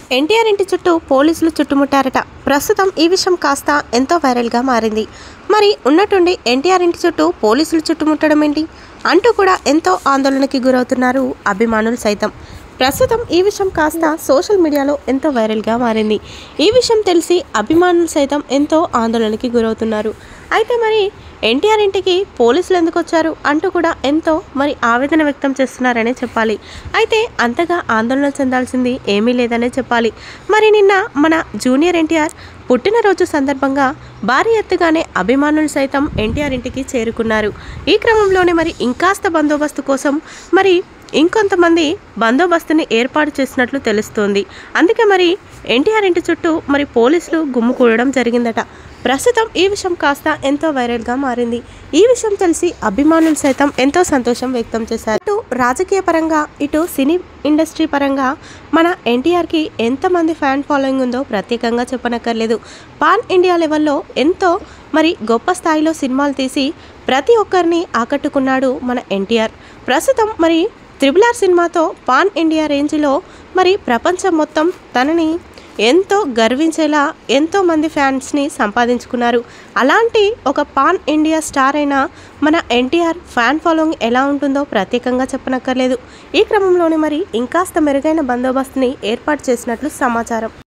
ఎన్టీఆర్ ఇంటి చుట్టూ పోలీసులు చుట్టుముట్టారట ప్రస్తుతం ఈ విషయం కాస్త ఎంతో వైరల్గా మారింది మరి ఉన్నట్టుండి ఎన్టీఆర్ ఇంటి చుట్టూ పోలీసులు చుట్టుముట్టడం ఏంటి అంటూ కూడా ఎంతో ఆందోళనకి గురవుతున్నారు అభిమానులు సైతం ప్రస్తుతం ఈ విషయం కాస్త సోషల్ మీడియాలో ఎంతో వైరల్గా మారింది ఈ విషయం తెలిసి అభిమానులు సైతం ఎంతో ఆందోళనకి గురవుతున్నారు అయితే మరి ఎన్టీఆర్ ఇంటికి పోలీసులు ఎందుకు వచ్చారు అంటూ కూడా ఎంతో మరి ఆవేదన వ్యక్తం చేస్తున్నారనే చెప్పాలి అయితే అంతగా ఆందోళన చెందాల్సింది ఏమీ లేదనే చెప్పాలి మరి నిన్న మన జూనియర్ ఎన్టీఆర్ పుట్టినరోజు సందర్భంగా భారీ ఎత్తుగానే అభిమానులు సైతం ఎన్టీఆర్ ఇంటికి చేరుకున్నారు ఈ క్రమంలోనే మరి ఇంకాస్త బందోబస్తు కోసం మరి ఇంకొంతమంది బందోబస్తుని ఏర్పాటు చేసినట్లు తెలుస్తోంది అందుకే మరి ఎన్టీఆర్ ఇంటి చుట్టూ మరి పోలీసులు గుమ్ముకూడడం జరిగిందట ప్రస్తుతం ఈ విషయం కాస్త ఎంతో వైరల్గా మారింది ఈ విషయం తెలిసి అభిమానులు సైతం ఎంతో సంతోషం వ్యక్తం చేశారు ఇటు రాజకీయ పరంగా ఇటు సినీ ఇండస్ట్రీ పరంగా మన ఎన్టీఆర్కి ఎంతమంది ఫ్యాన్ ఫాలోయింగ్ ఉందో ప్రత్యేకంగా చెప్పనక్కర్లేదు పాన్ ఇండియా లెవెల్లో ఎంతో మరి గొప్ప స్థాయిలో సినిమాలు తీసి ప్రతి ఒక్కరిని ఆకట్టుకున్నాడు మన ఎన్టీఆర్ ప్రస్తుతం మరి త్రిబుల్ ఆర్ సినిమాతో పాన్ ఇండియా రేంజ్లో మరి ప్రపంచం మొత్తం తనని ఎంతో గర్వించేలా ఎంతో మంది ఫ్యాన్స్ని సంపాదించుకున్నారు అలాంటి ఒక పాన్ ఇండియా స్టార్ అయిన మన ఎన్టీఆర్ ఫ్యాన్ ఫాలోయింగ్ ఎలా ఉంటుందో ప్రత్యేకంగా చెప్పనక్కర్లేదు ఈ క్రమంలోనే మరి ఇంకాస్త మెరుగైన బందోబస్తుని ఏర్పాటు చేసినట్లు సమాచారం